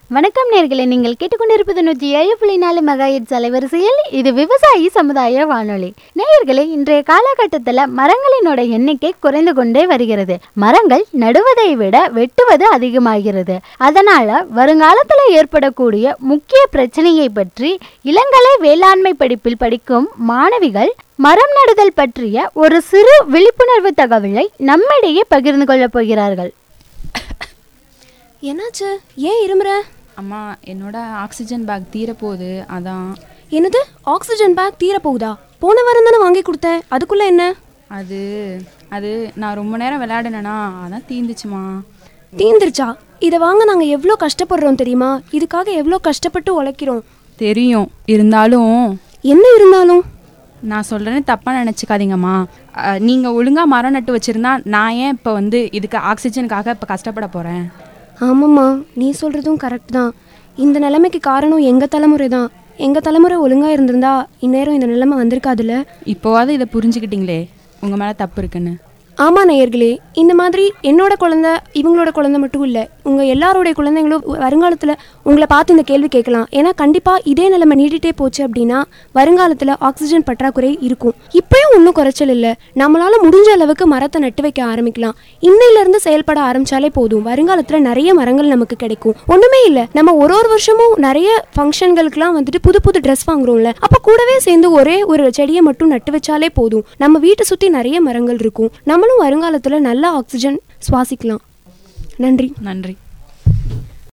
வணக்கம் நேர்களே நீங்கள் கேட்டுக்கொண்டிருப்பது நூற்றி ஏழு புள்ளி நாலு மெகாஹெட்ஸ் அலைவரிசையில் இது விவசாயி சமுதாய வானொலி நேயர்களே இன்றைய காலகட்டத்தில் மரங்களினோட எண்ணிக்கை குறைந்து கொண்டே வருகிறது மரங்கள் நடுவதை விட வெட்டுவது அதிகமாகிறது அதனால வருங்காலத்தில் ஏற்படக்கூடிய முக்கிய பிரச்சனையை பற்றி இளங்கலை வேளாண்மை படிப்பில் படிக்கும் மாணவிகள் மரம் நடுதல் பற்றிய ஒரு சிறு விழிப்புணர்வு தகவலை நம்மிடையே பகிர்ந்து கொள்ளப் போகிறார்கள் என்னாச்சு ஏன் இருமுற அம்மா என்னோட ஆக்சிஜன் பேக் தீரப்போகுது அதான் என்னது ஆக்சிஜன் பேக் தீர போகுதா போன வாரம் தானே வாங்கி கொடுத்தேன் அதுக்குள்ள என்ன அது அது நான் ரொம்ப நேரம் விளையாடினேனா அதான் தீந்துச்சுமா தீந்துருச்சா இதை வாங்க நாங்கள் எவ்வளோ கஷ்டப்படுறோம் தெரியுமா இதுக்காக எவ்வளோ கஷ்டப்பட்டு உழைக்கிறோம் தெரியும் இருந்தாலும் என்ன இருந்தாலும் நான் சொல்கிறேன்னு தப்பாக நினச்சிக்காதீங்கம்மா நீங்கள் ஒழுங்காக மரம் நட்டு வச்சுருந்தா நான் ஏன் இப்போ வந்து இதுக்கு ஆக்சிஜனுக்காக இப்போ கஷ்டப்பட போகிறேன் ஆமாம்மா நீ சொல்கிறதும் கரெக்ட் தான் இந்த நிலைமைக்கு காரணம் எங்கள் தலைமுறை தான் எங்கள் தலைமுறை ஒழுங்காக இருந்திருந்தா இந்நேரம் இந்த நிலைமை வந்திருக்காதுல்ல இப்போவாது இதை புரிஞ்சுக்கிட்டீங்களே உங்கள் மேலே தப்பு இருக்குன்னு ஆமாம் நேயர்களே இந்த மாதிரி என்னோட குழந்தை இவங்களோட குழந்தை மட்டும் இல்லை உங்கள் எல்லாருடைய குழந்தைங்களும் வருங்காலத்தில் உங்களை பார்த்து இந்த கேள்வி கேட்கலாம் ஏன்னா கண்டிப்பாக இதே நிலைமை நீடிட்டே போச்சு அப்படின்னா வருங்காலத்தில் ஆக்சிஜன் பற்றாக்குறை இருக்கும் இப்பயும் ஒன்றும் குறைச்சல் இல்லை நம்மளால் முடிஞ்ச அளவுக்கு மரத்தை நட்டு வைக்க ஆரம்பிக்கலாம் இன்னையிலேருந்து செயல்பட ஆரம்பிச்சாலே போதும் வருங்காலத்தில் நிறைய மரங்கள் நமக்கு கிடைக்கும் ஒன்றுமே இல்லை நம்ம ஒரு ஒரு வருஷமும் நிறைய ஃபங்க்ஷன்களுக்குலாம் வந்துட்டு புது புது ட்ரெஸ் வாங்குறோம்ல அப்போ கூடவே சேர்ந்து ஒரே ஒரு செடியை மட்டும் நட்டு வச்சாலே போதும் நம்ம வீட்டை சுற்றி நிறைய மரங்கள் இருக்கும் நம்மளும் வருங்காலத்தில் நல்ல ஆக்சிஜன் சுவாசிக்கலாம் நன்றி நன்றி